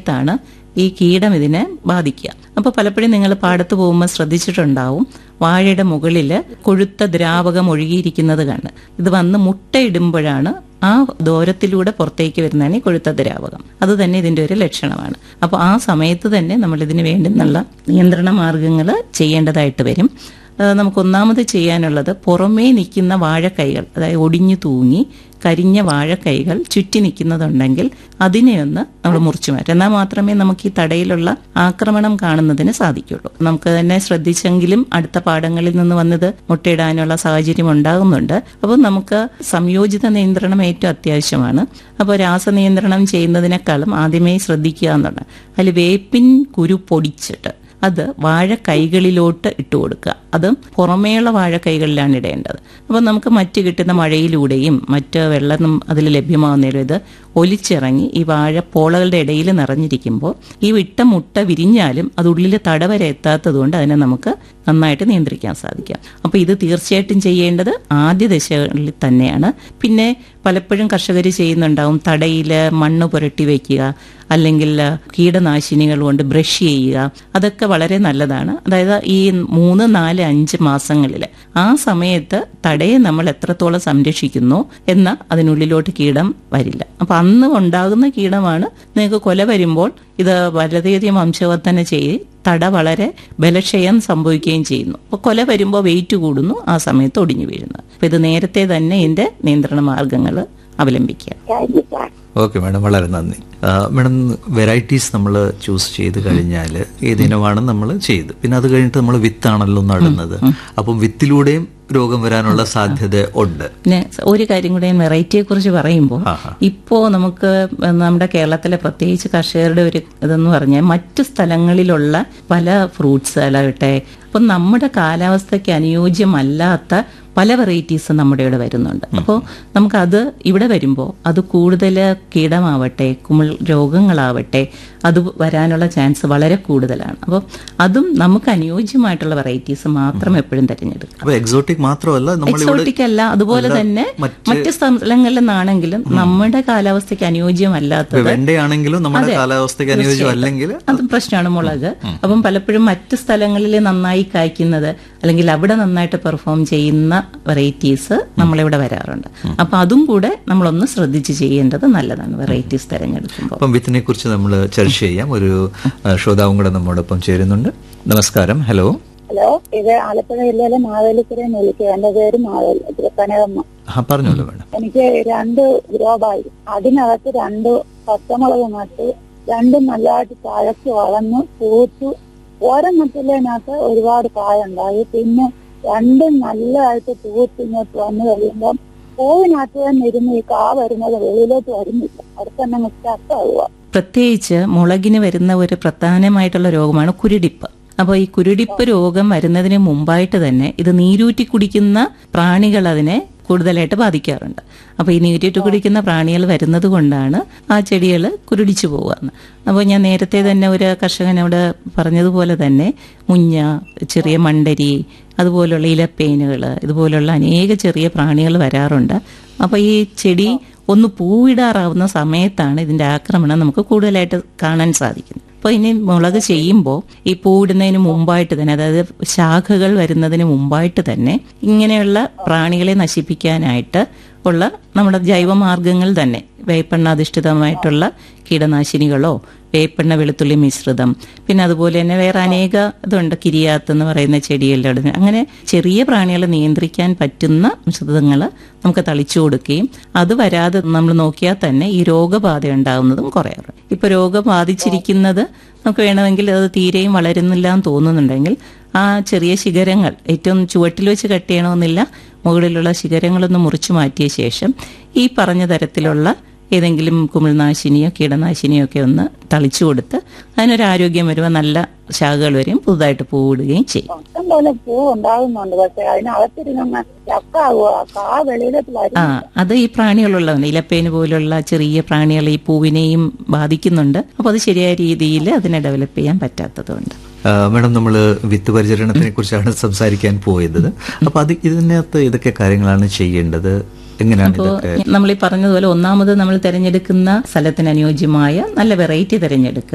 സമയത്താണ് ഈ കീടം ഇതിനെ ബാധിക്കുക അപ്പോൾ പലപ്പോഴും നിങ്ങൾ പാടത്ത് പോകുമ്പോൾ ശ്രദ്ധിച്ചിട്ടുണ്ടാവും വാഴയുടെ മുകളിൽ കൊഴുത്ത ദ്രാവകം ഒഴുകിയിരിക്കുന്നത് കണ്ട് ഇത് വന്ന് മുട്ടയിടുമ്പോഴാണ് ആ ദൂരത്തിലൂടെ പുറത്തേക്ക് വരുന്നതാണ് ഈ കൊഴുത്ത ദ്രാവകം അത് തന്നെ ഇതിന്റെ ഒരു ലക്ഷണമാണ് അപ്പോൾ ആ സമയത്ത് തന്നെ നമ്മൾ ഇതിന് വേണ്ടുന്നുള്ള നിയന്ത്രണ മാർഗങ്ങൾ ചെയ്യേണ്ടതായിട്ട് വരും ഏഹ് നമുക്ക് ഒന്നാമത് ചെയ്യാനുള്ളത് പുറമേ നിൽക്കുന്ന വാഴക്കൈകൾ അതായത് ഒടിഞ്ഞു തൂങ്ങി കരിഞ്ഞ വാഴക്കൈകൾ ചുറ്റി നിൽക്കുന്നതുണ്ടെങ്കിൽ അതിനെ ഒന്ന് നമ്മൾ മുറിച്ചു മാറ്റാം എന്നാൽ മാത്രമേ നമുക്ക് ഈ തടയിലുള്ള ആക്രമണം കാണുന്നതിന് സാധിക്കുള്ളൂ നമുക്ക് തന്നെ ശ്രദ്ധിച്ചെങ്കിലും അടുത്ത പാഠങ്ങളിൽ നിന്ന് വന്നത് മുട്ടയിടാനുള്ള സാഹചര്യം ഉണ്ടാകുന്നുണ്ട് അപ്പോൾ നമുക്ക് സംയോജിത നിയന്ത്രണം ഏറ്റവും അത്യാവശ്യമാണ് അപ്പോൾ രാസനിയന്ത്രണം ചെയ്യുന്നതിനേക്കാളും ആദ്യമേ ശ്രദ്ധിക്കുക എന്നുള്ളത് അതിൽ വേപ്പിൻ കുരു പൊടിച്ചിട്ട് അത് വാഴക്കൈകളിലോട്ട് ഇട്ട് കൊടുക്കുക അതും പുറമേയുള്ള വാഴക്കൈകളിലാണ് ഇടേണ്ടത് അപ്പം നമുക്ക് മറ്റ് കിട്ടുന്ന മഴയിലൂടെയും മറ്റ് വെള്ളം അതിൽ ലഭ്യമാകുന്നതിലും ഇത് ഒലിച്ചിറങ്ങി ഈ വാഴപ്പോളകളുടെ ഇടയിൽ നിറഞ്ഞിരിക്കുമ്പോൾ ഈ വിട്ട മുട്ട വിരിഞ്ഞാലും അത് ഉള്ളിൽ തടവരെ എത്താത്തതുകൊണ്ട് അതിനെ നമുക്ക് നന്നായിട്ട് നിയന്ത്രിക്കാൻ സാധിക്കാം അപ്പോൾ ഇത് തീർച്ചയായിട്ടും ചെയ്യേണ്ടത് ആദ്യ ദശകളിൽ തന്നെയാണ് പിന്നെ പലപ്പോഴും കർഷകർ ചെയ്യുന്നുണ്ടാവും തടയിൽ മണ്ണ് പുരട്ടി വയ്ക്കുക അല്ലെങ്കിൽ കീടനാശിനികൾ കൊണ്ട് ബ്രഷ് ചെയ്യുക അതൊക്കെ വളരെ നല്ലതാണ് അതായത് ഈ മൂന്ന് നാല് അഞ്ച് മാസങ്ങളിൽ ആ സമയത്ത് തടയെ നമ്മൾ എത്രത്തോളം സംരക്ഷിക്കുന്നു എന്ന അതിനുള്ളിലോട്ട് കീടം വരില്ല അപ്പൊ അന്ന് ഉണ്ടാകുന്ന കീടമാണ് നിങ്ങൾക്ക് കൊല വരുമ്പോൾ ഇത് വളരെയധികം വംശവർദ്ധന ചെയ്ത് തട വളരെ ബലക്ഷയം സംഭവിക്കുകയും ചെയ്യുന്നു അപ്പോൾ കൊല വരുമ്പോൾ വെയിറ്റ് കൂടുന്നു ആ സമയത്ത് ഒടിഞ്ഞു വീഴുന്നു അപ്പൊ ഇത് നേരത്തെ തന്നെ ഇതിന്റെ നിയന്ത്രണ മാർഗങ്ങൾ അവലംബിക്കുക thank you sir okay madam വളരെ നന്ദി ആ, മാഡം വെറൈറ്റീസ് നമ്മൾ ചൂസ് ചെയ്ത് കഴിഞ്ഞാൽ ഏതിനമാണ് നമ്മൾ ചെയ്ത് പിന്നെ അത് കഴിഞ്ഞിട്ട് നമ്മൾ വിത്താണല്ലോ നടുന്നത് അപ്പം വിത്തിലൂടെയും രോഗം വരാനുള്ള സാധ്യത ഉണ്ട് പിന്നെ ഒരു കാര്യം കൂടെ ഞാൻ വെറൈറ്റിയെ കുറിച്ച് പറയുമ്പോൾ ആഹാ. ഇപ്പോ നമുക്ക് നമ്മുടെ കേരളത്തിലെ പ്രത്യേകിച്ച് കർഷകരുടെ ഒരു ഇതെന്ന് പറഞ്ഞാൽ മറ്റു സ്ഥലങ്ങളിലുള്ള പല ഫ്രൂട്ട്സ് ആലാകട്ടെ അപ്പം നമ്മുടെ കാലാവസ്ഥയ്ക്ക് അനുയോജ്യമല്ലാത്ത പല വെറൈറ്റീസ് നമ്മുടെ ഇവിടെ വരുന്നുണ്ട് അപ്പോൾ നമുക്കത് ഇവിടെ വരുമ്പോൾ അത് കൂടുതൽ കീടമാവട്ടെ കുമിൾ രോഗങ്ങളാവട്ടെ അത് വരാനുള്ള ചാൻസ് വളരെ കൂടുതലാണ് അപ്പോൾ അതും നമുക്ക് അനുയോജ്യമായിട്ടുള്ള വെറൈറ്റീസ് മാത്രം എപ്പോഴും തിരഞ്ഞെടുക്കുക അപ്പൊ എക്സോട്ടിക് മാത്രമല്ല നമ്മളിവിടെ എക്സോട്ടിക് അല്ല അതുപോലെ തന്നെ മറ്റ് മറ്റ് സ്ഥലങ്ങളിൽ നിന്നാണെങ്കിലും നമ്മുടെ കാലാവസ്ഥയ്ക്ക് അനുയോജ്യമല്ലാത്തത് വെണ്ടയാണെങ്കിലും നമ്മുടെ കാലാവസ്ഥയ്ക്ക് അനുയോജ്യം അല്ലെങ്കിൽ അതും പ്രശ്നമാണ് മുളക് അപ്പം പലപ്പോഴും മറ്റ് സ്ഥലങ്ങളിൽ നന്നായി കായ്ക്കുന്നത് അല്ലെങ്കിൽ അവിടെ നന്നായിട്ട് പെർഫോം ചെയ്യുന്ന വെറൈറ്റീസ് നമ്മളിവിടെ വരാറുണ്ട് അപ്പൊ അതും കൂടെ നമ്മളൊന്ന് ശ്രദ്ധിച്ച് ചെയ്യേണ്ടത് നല്ലതാണ് വെറൈറ്റീസ് തിരഞ്ഞെടുക്കുമ്പോൾ അപ്പം വിത്തിനെ കുറിച്ച് നമ്മൾ ചർച്ച ചെയ്യാം ഒരു ആ, ശ്രോതാവും കൂടെ നമ്മോടൊപ്പം ചേരുന്നുണ്ട് നമസ്കാരം ഹലോ ഹലോ ഇത് ആലപ്പുഴ ജില്ലയിലെ മാവേലിക്കരയിൽ നിന്ന് വിളിക്കുക എന്റെ പേര് മാവേലി കനകമ്മ ആ പറഞ്ഞോളൂ മാഡം എനിക്ക് രണ്ട് ഗ്രോബായി അതിനകത്ത് രണ്ട് പച്ചമുളക് നട്ടു രണ്ടും നല്ലതായിട്ട് തഴച്ച് വളർന്നു പൂത്തു ഒരെണ്ണത്തിലതിനകത്ത് ഒരുപാട് കായുണ്ടായി പിന്നെ രണ്ടും നല്ലതായിട്ട് പൂത്ത് ഇങ്ങോട്ട് വന്നു കഴിയുമ്പം പൂവിനകത്ത് തന്നെ ഇരുന്ന് ഈ കാ വരുന്നത് വെളിയിലോട്ട് വരുന്നില്ല അവിടെ തന്നെ സ്റ്റക്കാവുക പ്രത്യേകിച്ച് മുളകിന് വരുന്ന ഒരു പ്രധാനമായിട്ടുള്ള രോഗമാണ് കുരുടിപ്പ് അപ്പോൾ ഈ കുരുടിപ്പ് രോഗം വരുന്നതിന് മുമ്പായിട്ട് തന്നെ ഇത് നീരൂറ്റി കുടിക്കുന്ന പ്രാണികൾ അതിനെ കൂടുതലായിട്ട് ബാധിക്കാറുണ്ട് അപ്പോൾ ഈ നീരൂറ്റി കുടിക്കുന്ന പ്രാണികൾ വരുന്നത് കൊണ്ടാണ് ആ ചെടികൾ കുരുടിച്ചു പോവുകയെന്ന് അപ്പോൾ ഞാൻ നേരത്തെ തന്നെ ഒരു കർഷകനോട് പറഞ്ഞതുപോലെ തന്നെ മുഞ്ഞ ചെറിയ മണ്ടരി അതുപോലുള്ള ഇലപ്പേനുകൾ ഇതുപോലുള്ള അനേക ചെറിയ പ്രാണികൾ വരാറുണ്ട് അപ്പോൾ ഈ ചെടി ഒന്ന് പൂവിടാറാവുന്ന സമയത്താണ് ഇതിന്റെ ആക്രമണം നമുക്ക് കൂടുതലായിട്ട് കാണാൻ സാധിക്കുന്നത് അപ്പോൾ ഇനി മുളക് ചെയ്യുമ്പോൾ ഈ പൂവിടുന്നതിന് മുമ്പായിട്ട് തന്നെ അതായത് ശാഖകൾ വരുന്നതിന് മുമ്പായിട്ട് തന്നെ ഇങ്ങനെയുള്ള പ്രാണികളെ നശിപ്പിക്കാനായിട്ട് ഉള്ള നമ്മുടെ ജൈവമാർഗങ്ങൾ തന്നെ വേപ്പെണ്ണ അധിഷ്ഠിതമായിട്ടുള്ള കീടനാശിനികളോ വേപ്പെണ്ണ വെളുത്തുള്ളി മിശ്രിതം പിന്നെ അതുപോലെ തന്നെ വേറെ അനേക ഇതുണ്ട് കിരിയാത്ത് എന്ന് പറയുന്ന ചെടികളുടെ അങ്ങനെ ചെറിയ പ്രാണികളെ നിയന്ത്രിക്കാൻ പറ്റുന്ന മിശ്രിതങ്ങൾ നമുക്ക് തളിച്ചു കൊടുക്കുകയും അത് വരാതെ നമ്മൾ നോക്കിയാൽ തന്നെ ഈ രോഗബാധ ഉണ്ടാകുന്നതും കുറയാറുണ്ട് ഇപ്പൊ രോഗം ബാധിച്ചിരിക്കുന്നത് നമുക്ക് വേണമെങ്കിൽ അത് തീരെയും വളരുന്നില്ല എന്ന് തോന്നുന്നുണ്ടെങ്കിൽ ആ ചെറിയ ശിഖരങ്ങൾ ഏറ്റവും ചുവട്ടിൽ വെച്ച് കട്ട് ചെയ്യണമെന്നില്ല മുകളിലുള്ള ശിഖരങ്ങളൊന്ന് മുറിച്ചു മാറ്റിയ ശേഷം ഈ പറഞ്ഞ തരത്തിലുള്ള ഏതെങ്കിലും കുമിൾനാശിനിയോ കീടനാശിനിയോ ഒക്കെ ഒന്ന് തളിച്ചു കൊടുത്ത് അതിനൊരു ആരോഗ്യം വരുമ്പോൾ നല്ല ശാഖകൾ വരെയും പുതുതായിട്ട് പൂവിടുകയും ചെയ്യും ഇഷ്ടം പോലെ പൂ ഉണ്ടാകുന്നുണ്ട് പക്ഷെ അതിനകത്തിരുന്ന് ചക്കാവുക കാ വെളിയിലോട്ട് ആ വരും അത് ഈ പ്രാണികളുള്ളതാണ് ഇലപ്പേന് പോലുള്ള ചെറിയ പ്രാണികൾ ഈ പൂവിനെയും ബാധിക്കുന്നുണ്ട് അപ്പോൾ അത് ശരിയായ രീതിയിൽ അതിനെ ഡെവലപ്പ് ചെയ്യാൻ പറ്റാത്തതുകൊണ്ട് ആ, മാഡം നമ്മൾ വിത്ത് പരിചരണത്തിനെ കുറിച്ചാണ് സംസാരിക്കാൻ പോയത് അപ്പൊ അത് ഇതിനകത്ത് ഇതൊക്കെ കാര്യങ്ങളാണ് ചെയ്യേണ്ടത് എങ്ങനെയാണ് അപ്പോൾ ഇതൊക്കെ നമ്മൾ ഈ പറഞ്ഞതുപോലെ ഒന്നാമത് നമ്മൾ തിരഞ്ഞെടുക്കുന്ന സ്ഥലത്തിന് അനുയോജ്യമായ നല്ല വെറൈറ്റി തിരഞ്ഞെടുക്കുക